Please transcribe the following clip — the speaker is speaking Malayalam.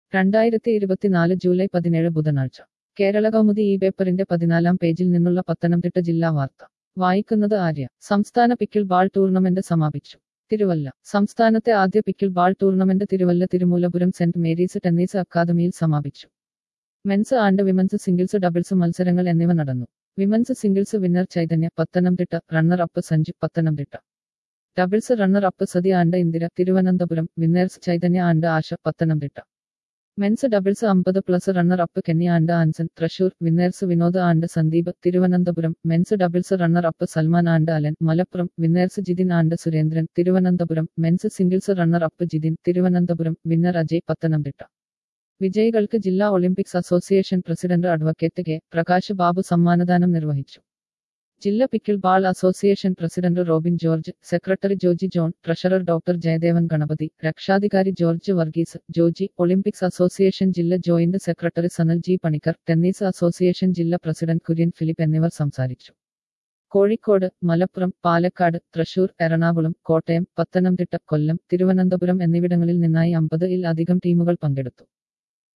രണ്ടായിരത്തി ഇരുപത്തിനാല് ജൂലൈ പതിനേഴ് ബുധനാഴ്ച കേരള കൗമുദി ഈ പേപ്പറിന്റെ പതിനാലാം പേജിൽ നിന്നുള്ള പത്തനംതിട്ട ജില്ലാ വാർത്ത വായിക്കുന്നത് ആര്യ സംസ്ഥാന പിക്കിൾ ബാൾ ടൂർണമെന്റ് സമാപിച്ചു തിരുവല്ല സംസ്ഥാനത്തെ ആദ്യ pickle ball tournament Thiruvalla Thirumoolapuram Saint Mary's tennis അക്കാദമിയിൽ സമാപിച്ചു men's and women's singles doubles മത്സരങ്ങൾ എന്നിവ നടന്നു women's singles winner Chaitanya Pathanamthitta runner up Sanju Pathanamthitta doubles runner up Sathi and Indira Thiruvananthapuram winners Chaitanya and Asha Pathanamthitta men's doubles അമ്പത് plus runner up Kenny and Anson Thrissur winners Vinod and Sandeep Thiruvananthapuram men's doubles runner up Salman and Alan Malappuram winners Jithin and Surendran Thiruvananthapuram men's singles runner up Jithin Thiruvananthapuram winner Ajay Pathanamthitta വിജയികൾക്ക് ജില്ലാ Olympics association president advocate K Prakash Babu സമ്മാനദാനം നിർവഹിച്ചു ജില്ലാ pickle ball association president Robin George secretary Joji John treasurer doctor Jayadevan Ganapathi രക്ഷാധികാരി George Varghese Joji Olympics association ജില്ലാ joint secretary Sanal G Panicker tennis association ജില്ലാ പ്രസിഡന്റ് കുര്യൻ ഫിലിപ്പ് എന്നിവർ സംസാരിച്ചു കോഴിക്കോട് മലപ്പുറം പാലക്കാട് തൃശൂർ എറണാകുളം കോട്ടയം പത്തനംതിട്ട കൊല്ലം തിരുവനന്തപുരം എന്നിവിടങ്ങളിൽ നിന്നായി അമ്പത് ഇൽ അധികം ടീമുകൾ പങ്കെടുത്തു